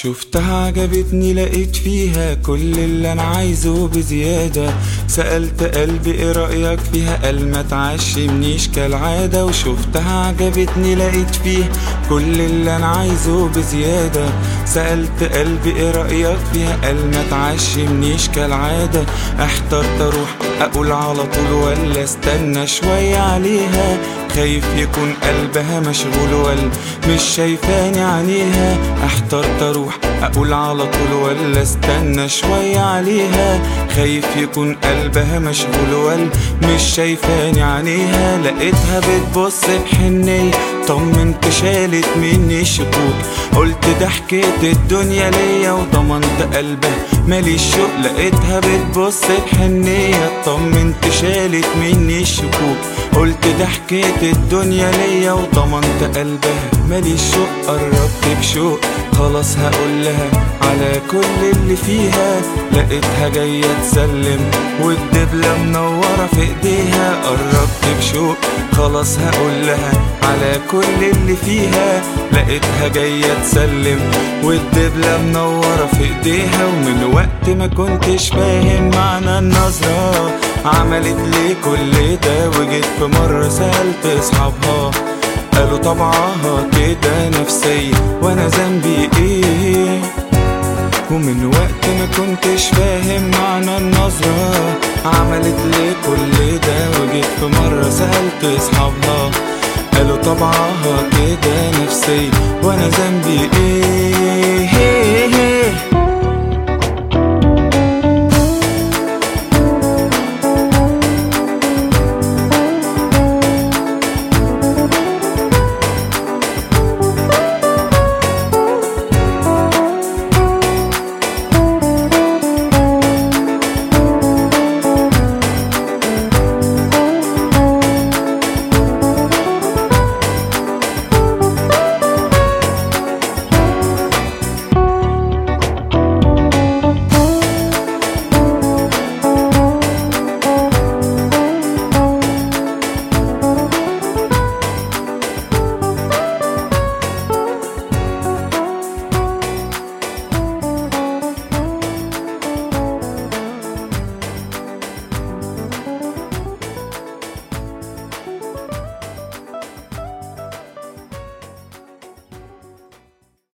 شفتها عجبتني لقيت فيها كل اللي انا عايزه بزيادة سألت قلبي ايه رأيك فيها قال ما تعشمنيش كالعادة وشفتها عجبتني لقيت فيها كل اللي انا عايزه بزيادة سألت قلبي ايه رأيك فيها قال ما تعشمنيش كالعادة احترت اروح اقول على طول ولا استنى شوية عليها خايف يكون قلبها مشغول ولا مش شايفاني عينيها احترت اروح اقول على طول ولا استنى شوية عليها خايف يكون قلبها مشغول ولا مش شايفاني عينيها لقيتها بتبص بحنية طمنت شالت مني شكوك قلت ده حكيت الدنيا ليا وضمنت قلبها ماليش شوق لقيتها بتبص بحنية طمنت شالت مني الشكوك قلت ده حكيت الدنيا ليا وضمنت قلبها ماليش شوق قربت بشوق خلاص هقول لها على كل اللي فيها لقيتها جاية تسلم والدبلة منورة في ايديها قربت بشوق خلاص هقول لها على كل اللي فيها لقيتها جاية تسلم والدبلة منورة في ايديها ومن وقت ما كنتش فاهم معنى النظرة عملت لي كل ده وجيت في مرة سألت اصحابها قالوا طبعها كده نفسية وانا ذنبي ايه ومن وقت ما كنتش فاهم معنى النظرة عملت لي كل ده وجيت في مرة سألت اصحابها قالوا طبعها كده نفسية وانا ذنبي ايه